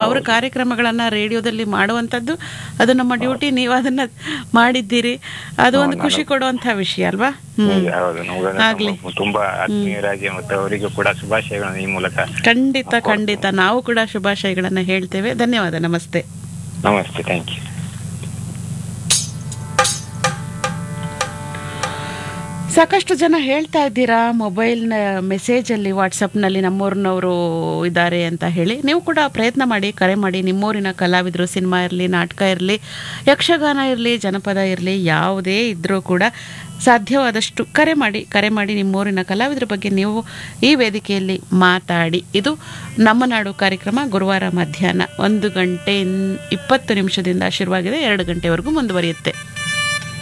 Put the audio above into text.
ಅವ್ರ ಕಾರ್ಯಕ್ರಮಗಳನ್ನ ರೇಡಿಯೋದಲ್ಲಿ ಮಾಡುವಂಥದ್ದು ಅದು ನಮ್ಮ ಡ್ಯೂಟಿ ನೀವು ಅದನ್ನ ಮಾಡಿದ್ದೀರಿ ಅದು ಒಂದು ಖುಷಿ ಕೊಡುವಂತ ವಿಷಯ ಅಲ್ವಾ ಹ್ಮ್ ಹೌದು, ಹೌದು ನಮ್ಗೆ ಆಗ್ಲಿ. ನಮ್ಮ ತುಂಬಾ ಆತ್ಮೀಯರಾಗಿ ಮತ್ತೆ ಅವರಿಗೂ ಕೂಡ ಶುಭಾಶಯಗಳನ್ನು ಈ ಮೂಲಕ ಖಂಡಿತ ಖಂಡಿತ ನಾವು ಕೂಡ ಶುಭಾಶಯಗಳನ್ನ ಹೇಳ್ತೇವೆ ಧನ್ಯವಾದ ನಮಸ್ತೆ ನಮಸ್ತೆ ಥ್ಯಾಂಕ್ ಯು ಸಾಕಷ್ಟು ಜನ ಹೇಳ್ತಾ ಇದ್ದೀರಾ ಮೊಬೈಲ್ನ ಮೆಸೇಜಲ್ಲಿ ವಾಟ್ಸಪ್ನಲ್ಲಿ ನಮ್ಮೂರಿನವರು ಇದ್ದಾರೆ ಅಂತ ಹೇಳಿ ನೀವು ಕೂಡ ಪ್ರಯತ್ನ ಮಾಡಿ ಕರೆ ಮಾಡಿ ನಿಮ್ಮೂರಿನ ಕಲಾವಿದರು ಸಿನಿಮಾ ಇರಲಿ ನಾಟಕ ಇರಲಿ ಯಕ್ಷಗಾನ ಇರಲಿ ಜನಪದ ಇರಲಿ ಯಾವುದೇ ಇದ್ದರೂ ಕೂಡ ಸಾಧ್ಯವಾದಷ್ಟು ಕರೆ ಮಾಡಿ ಕರೆ ಮಾಡಿ ನಿಮ್ಮೂರಿನ ಕಲಾವಿದರ ಬಗ್ಗೆ ನೀವು ಈ ವೇದಿಕೆಯಲ್ಲಿ ಮಾತಾಡಿ ಇದು ನಮ್ಮ ನಾಡು ಕಾರ್ಯಕ್ರಮ ಗುರುವಾರ ಮಧ್ಯಾಹ್ನ ಒಂದು ಗಂಟೆ ಇನ್- ಇಪ್ಪತ್ತು ನಿಮಿಷದಿಂದ ಶುರುವಾಗಿದೆ ಎರಡು ಗಂಟೆವರೆಗೂ ಮುಂದುವರಿಯುತ್ತೆ